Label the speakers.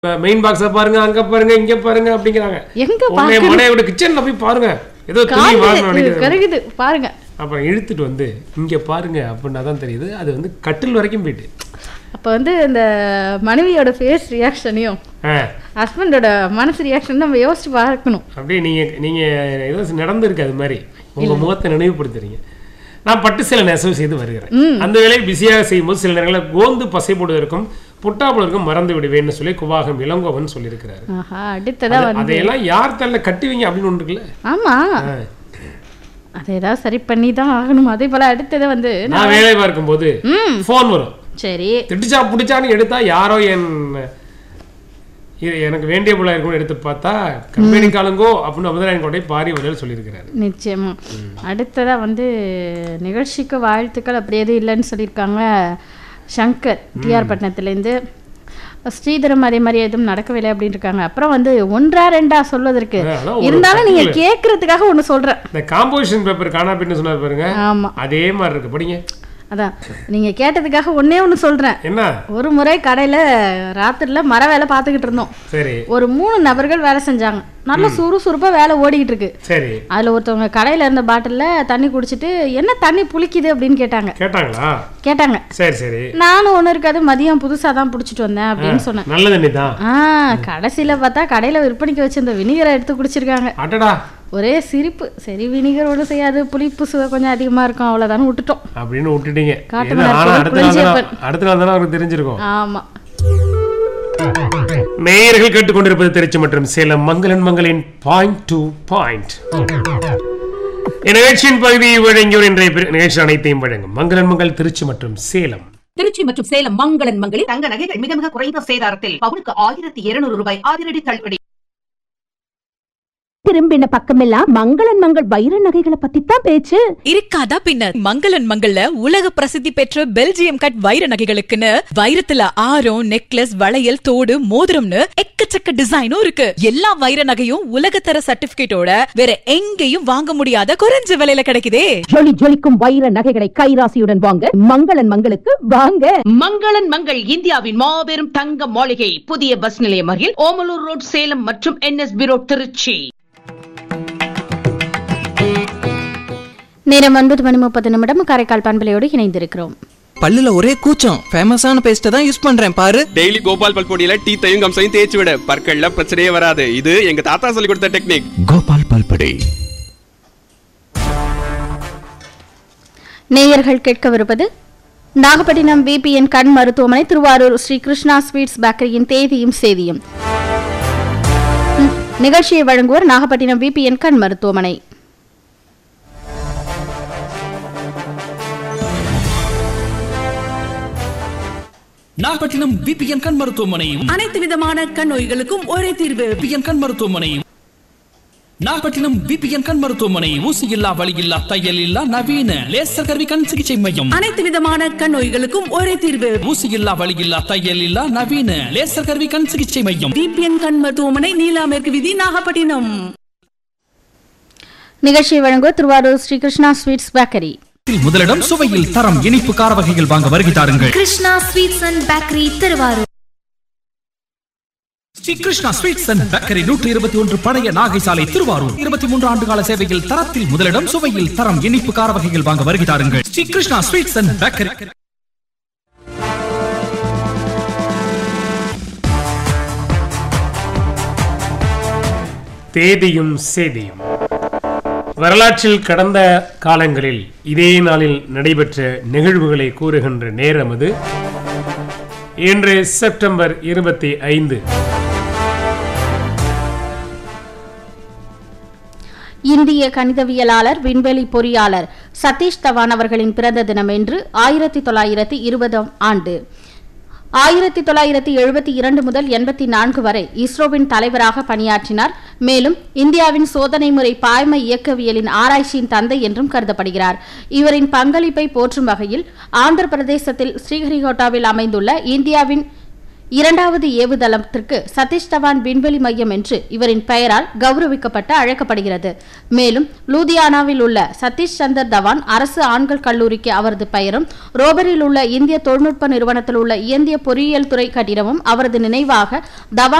Speaker 1: Main பாக்ஸ பாருங்க அங்க பாருங்க இங்க பாருங்க அப்படிங்கிறாங்க
Speaker 2: எங்க
Speaker 1: உடனே
Speaker 2: பாக்கணும்?
Speaker 1: மனையோட கிச்சன்ல போய் பாருங்க ஏதோ துணி
Speaker 2: கால்
Speaker 1: வாங்கணும்
Speaker 2: இது
Speaker 1: நினைக்கிறது
Speaker 2: கருகுது பாருங்க
Speaker 1: அப்புறம் இழுத்துட்டு வந்து இங்க பாருங்க அப்படின்னா தான் தெரியுது அது வந்து கட்டில் வரைக்கும் போயிட்டு
Speaker 2: அப்ப வந்து இந்த மனைவியோட ஃபேஸ் ரியாக்ஷனையும்
Speaker 1: ஆ,
Speaker 2: ஹஸ்பண்டோட மனசு ரியாக்ஷன் நம்ம யோசிச்சு பார்க்கணும்
Speaker 1: அப்படியே நீங்க நீங்க ஏதோ நடந்திருக்கு அது மாதிரி உங்க முகத்தை நினைவுபடுத்துறீங்க நான் பட்டு சில நெசவு செய்து வருகிறேன் அந்த வேலையை பிஸியாக செய்யும்போது சில நேரங்களில் கோந்து பசை போடுவதற்கும் புட்டாப்புலருக்கும் மறந்து விடுவேன்னு சொல்லி குவாகம் இளங்கோவன் சொல்லியிருக்கிறாரு
Speaker 2: ஆஹா அடுத்ததா வந்து
Speaker 1: அதையெல்லாம் யார் தள்ள கட்டுவீங்க அப்படின்னு ஒன்று இருக்குல்ல
Speaker 2: ஆமா
Speaker 1: ஆ.
Speaker 2: அதை ஏதாவது சரி பண்ணி தான் ஆகணும் அதே போல அடுத்தது வந்து
Speaker 1: நான் வேலை பார்க்கும்போது
Speaker 2: ம்
Speaker 1: ஃபோன் வரும்
Speaker 2: சரி
Speaker 1: திட்டுச்சா பிடிச்சான்னு எடுத்தா யாரோ என் இது எனக்கு வேண்டிய போல இருக்கும்னு எடுத்து பார்த்தா கம்பெனி காலங்கோ அப்படின்னு முதலாளி கோட்டை பாரி பதில் சொல்லியிருக்கிறாரு
Speaker 2: நிச்சயமா அடுத்ததா வந்து நிகழ்ச்சிக்கு வாழ்த்துக்கள் அப்படி எதுவும் இல்லைன்னு சொல்லியிருக்காங்க சங்கர் டிஆர் பட்டினத்துலேருந்து ஸ்ரீதரம் அதே மாதிரி எதுவும் நடக்கவில்லை அப்படின்னு இருக்காங்க அப்புறம் வந்து ஒன்றா ரெண்டா சொல்வதற்கு
Speaker 1: ஆ, அதான் ஒரு
Speaker 2: இருந்தாலும் நீங்க கேட்கறதுக்காக ஒண்ணு சொல்றேன்
Speaker 1: இந்த காம்போசிஷன் பேப்பர் காணா பின்னு சொன்னார் பாருங்க
Speaker 2: ஆமா
Speaker 1: அதே மாதிரி இருக்கு படிங்க
Speaker 2: அதான் நீங்க கேட்டதுக்காக ஒண்ணே ஒண்ணு சொல்றேன்
Speaker 1: என்ன
Speaker 2: ஒரு முறை கடையில ராத்திரில மர வேலை பார்த்துக்கிட்டு இருந்தோம்
Speaker 1: சரி
Speaker 2: ஒரு மூணு நபர்கள் வேலை செஞ்சாங்க நல்ல சுறுசுறுப்பா வேலை ஓடிக்கிட்டு இருக்கு
Speaker 1: சரி
Speaker 2: அதுல ஒருத்தவங்க கடையில இருந்த பாட்டில்ல தண்ணி குடிச்சிட்டு என்ன தண்ணி புளிக்குது அப்படின்னு கேட்டாங்க
Speaker 1: கேட்டாங்களா
Speaker 2: கேட்டாங்க
Speaker 1: சரி சரி
Speaker 2: நானும் ஒண்ணு இருக்காது மதியம் புதுசா தான் பிடிச்சிட்டு வந்தேன் அப்படின்னு சொன்னேன்
Speaker 1: நல்ல தண்ணி தான்
Speaker 2: ஆ கடைசியில பார்த்தா கடையில விற்பனைக்கு வச்சிருந்த வினிகரை எடுத்து குடிச்சிருக்காங்க
Speaker 1: அடடா
Speaker 2: ஒரே சிரிப்பு சரி வினிகர் ஒன்றும் செய்யாது புளிப்பு சுவை கொஞ்சம் அதிகமா இருக்கும் அவ்வளவுதானு விட்டுட்டோம்
Speaker 1: அப்படின்னு விட்டுட்டீங்க
Speaker 2: காட்டு
Speaker 1: ஏன்னா,
Speaker 2: மலர்
Speaker 1: ஆனா
Speaker 2: பொருள்
Speaker 1: அடுத்த நாள் தானே
Speaker 2: புளிஞ்சப்பன். அடுத்த
Speaker 1: அடுத்த நாள் தானே அவருக்கு தெரிஞ்சிருக்கும்
Speaker 2: ஆமா
Speaker 1: நேயர்கள் கேட்டுக்கொண்டிருப்பது திருச்சி மற்றும் சேலம் மங்களன் மங்களின் பாயிண்ட் டு பாயிண்ட் இந்நிகழ்ச்சியின் பகுதியை வழங்கியோர் இன்றைய பிற- நிகழ்ச்சி அனைத்தையும் வழங்கும் மங்களன் மங்கள் திருச்சி மற்றும் சேலம்
Speaker 3: திருச்சி மற்றும் சேலம் மங்களன் மங்களில்
Speaker 4: தங்க நகைகள் மிக மிக குறைந்த சேதாரத்தில் பவுனுக்கு ஆயிரத்தி இருநூறு ரூபாய் அதிரடி தள்ளுபடி
Speaker 5: திரும்பின பக்கமெல்லாம் மங்களன் மங்கள் வைர நகைகளை பத்தி தான் பேச்சு
Speaker 6: இருக்காதா பின்ன மங்களன் மங்கள்ல உலக பிரசித்தி பெற்ற பெல்ஜியம் கட் வைர நகைகளுக்குன்னு வைரத்துல ஆரம் நெக்லஸ் வளையல் தோடு மோதிரம்னு எக்கச்சக்க டிசைனும் இருக்கு எல்லா வைர நகையும் உலகத்தர சர்டிபிகேட்டோட வேற எங்கேயும் வாங்க முடியாத குறைஞ்ச விலையில கிடைக்குதே
Speaker 5: ஜொலி ஜொலிக்கும் வைர நகைகளை கைராசியுடன் வாங்க மங்களன் மங்களுக்கு வாங்க
Speaker 4: மங்களன் மங்கள் இந்தியாவின் மாபெரும் தங்க மாளிகை புதிய பஸ் நிலையம் அருகில் ஓமலூர் ரோட் சேலம் மற்றும் என்எஸ்பி ரோட் திருச்சி
Speaker 2: நேரம் ஒன்பது மணி முப்பது நிமிடம் காரைக்கால் பண்பலையோடு இணைந்திருக்கிறோம்
Speaker 7: பல்லுல ஒரே கூச்சம் ஃபேமஸான பேஸ்ட்டை தான் யூஸ் பண்றேன் பாரு
Speaker 8: டெய்லி கோபால் பல்பொடியில டீத்தையும் கம்சையும் தேய்ச்சி விட பற்கள்ல பிரச்சனையே வராது இது எங்க தாத்தா சொல்லி கொடுத்த டெக்னிக்
Speaker 9: கோபால் பல்படை
Speaker 2: நேயர்கள் கேட்கவிருப்பது நாகப்பட்டினம் விபிஎன் கண் மருத்துவமனை திருவாரூர் ஸ்ரீ கிருஷ்ணா ஸ்வீட்ஸ் பேக்கரியின் தேதியும் சேதியும் ம், நிகழ்ச்சியை வழங்குவோர் நாகப்பட்டினம் விபிஎன் கண் மருத்துவமனை
Speaker 9: நாகப்பட்டினம் விபிஎன் கண் மருத்துவமனை
Speaker 3: அனைத்து விதமான கண் நோய்களுக்கும் ஒரே தீர்வு
Speaker 9: விபிஎன் கண் மருத்துவமனை நாகப்பட்டினம் விபிஎன் கண் மருத்துவமனை ஊசி இல்லா வலி இல்லா தையல் இல்லா நவீன லேசர் கருவி கண் சிகிச்சை மையம்
Speaker 3: அனைத்து விதமான கண் நோய்களுக்கும் ஒரே தீர்வு
Speaker 9: ஊசி இல்லா வலி இல்லா தையல் இல்லா நவீன லேசர் கருவி கண் சிகிச்சை மையம்
Speaker 3: டிபிஎன் கண் மருத்துவமனை நீலா மேற்கு விதி நாகப்பட்டினம்
Speaker 2: நிகழ்ச்சியை வழங்குவோர் திருவாரூர் ஸ்ரீ கிருஷ்ணா ஸ்வீட்ஸ் பேக்கரி
Speaker 9: முதலிடம் சுவையில் தரம் இனிப்பு கார வகைகள் வாங்க வருகை தாருங்கள்
Speaker 10: Krishna sweets and bakery Thiruvarur
Speaker 9: Sri Krishna sweets and bakery நூற்றி இருபத்தி ஒன்று பழைய நாகை சாலை திருவாரூர் இருபத்தி மூன்று ஆண்டு கால சேவையில் தரத்தில் முதலிடம் சுவையில் தரம் இனிப்பு கார வகைகள் வாங்க வருகை தாருங்கள் Sri Krishna sweets and bakery
Speaker 1: தேதியும் சேதியும் வரலாற்றில் கடந்த காலங்களில் இதே நாளில் நடைபெற்ற நிகழ்வுகளை கூறுகின்ற நேரம் அது இன்று செப்டம்பர் இருபத்தி ஐந்து
Speaker 2: இந்திய கணிதவியலாளர் விண்வெளி பொறியாளர் சதீஷ் தவான் அவர்களின் பிறந்த தினம் என்று ஆயிரத்தி தொள்ளாயிரத்தி இருபதாம் ஆண்டு ஆயிரத்தி தொள்ளாயிரத்தி எழுபத்தி இரண்டு முதல் எண்பத்தி நான்கு வரை இஸ்ரோவின் தலைவராக பணியாற்றினார் மேலும் இந்தியாவின் சோதனை முறை பாய்ம இயக்கவியலின் ஆராய்ச்சியின் தந்தை என்றும் கருதப்படுகிறார் இவரின் பங்களிப்பை போற்றும் வகையில் ஆந்திர பிரதேசத்தில் ஸ்ரீஹரிகோட்டாவில் அமைந்துள்ள இந்தியாவின் இரண்டாவது ஏவுதளத்திற்கு சதீஷ் தவான் விண்வெளி மையம் என்று இவரின் பெயரால் கௌரவிக்கப்பட்டு அழைக்கப்படுகிறது மேலும் லூதியானாவில் உள்ள சதீஷ் சந்தர் தவான் அரசு ஆண்கள் கல்லூரிக்கு அவரது பெயரும் ரோபரில் உள்ள இந்திய தொழில்நுட்ப நிறுவனத்தில் உள்ள இந்திய பொறியியல் துறை கட்டிடமும் அவரது நினைவாக தவான்